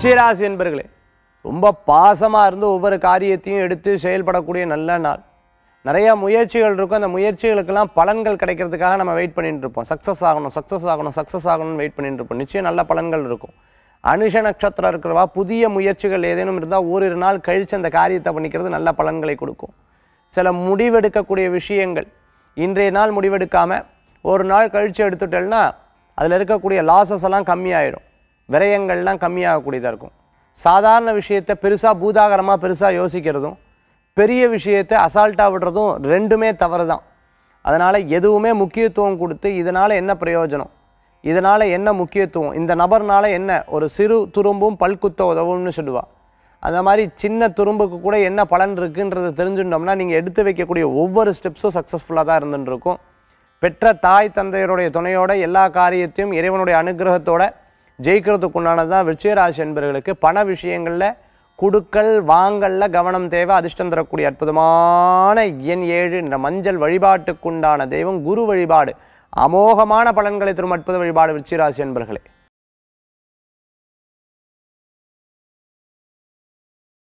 விருச்சிகராசி என்பர்களே ரொம்ப பாசமாக இருந்து ஒவ்வொரு காரியத்தையும் எடுத்து செயல்படக்கூடிய நல்ல நாள் நிறைய முயற்சிகள் இருக்கும் அந்த முயற்சிகளுக்கெல்லாம் பலன்கள் கிடைக்கிறதுக்காக நம்ம வெயிட் பண்ணிட்டு இருப்போம் சக்ஸஸ் ஆகணும் சக்ஸஸ் ஆகணும் சக்ஸஸ் ஆகணும்னு வெயிட் பண்ணிட்டு இருப்போம் நிச்சயம் நல்ல பலன்கள் இருக்கும் அனுஷ நட்சத்திரம் இருக்கிறவா புதிய முயற்சிகள் ஏதேனும் இருந்தால் ஓரிரு நாள் கழித்து அந்த காரியத்தை பண்ணிக்கிறது நல்ல பலன்களை கொடுக்கும் சில முடிவெடுக்கக்கூடிய விஷயங்கள் இன்றைய நாள் முடிவெடுக்காமல் ஒரு நாள் கழித்து எடுத்துட்டேன்னா அதில் இருக்கக்கூடிய லாசஸ் எல்லாம் கம்மியாயிடும் விரயங்கள்லாம் கம்மியாகக்கூடியதாக இருக்கும் சாதாரண விஷயத்தை பெருசாக பூதாகரமாக பெருசாக யோசிக்கிறதும் பெரிய விஷயத்தை அசால்ட்டாக விடுறதும் ரெண்டுமே தவறு தான் அதனால் எதுவுமே முக்கியத்துவம் கொடுத்து இதனால் என்ன பிரயோஜனம் இதனால் என்ன முக்கியத்துவம் இந்த நபர்னால என்ன ஒரு சிறு துரும்பும் பல்குத்த உதவும்னு சொல்லுவா அந்த மாதிரி சின்ன துரும்புக்கு கூட என்ன பலன் இருக்குன்றது தெரிஞ்சுட்டோம்னா நீங்கள் எடுத்து வைக்கக்கூடிய ஒவ்வொரு ஸ்டெப்ஸும் சக்ஸஸ்ஃபுல்லாக தான் இருந்துட்டு இருக்கும் பெற்ற தாய் தந்தையருடைய துணையோட எல்லா காரியத்தையும் இறைவனுடைய அனுகிரகத்தோட ஜெயிக்கிறதுக்கு உண்டானது தான் விருச்சிகராசி என்பவர்களுக்கு பண விஷயங்களில் குடுக்கல் வாங்கல்ல கவனம் தேவை அதிர்ஷ்டம் தரக்கூடிய அற்புதமான எண் ஏழு என்ற மஞ்சள் வழிபாட்டுக்குண்டான தெய்வம் குரு வழிபாடு அமோகமான பலன்களை தரும் அற்புத வழிபாடு விருச்சிகராசி என்பர்களே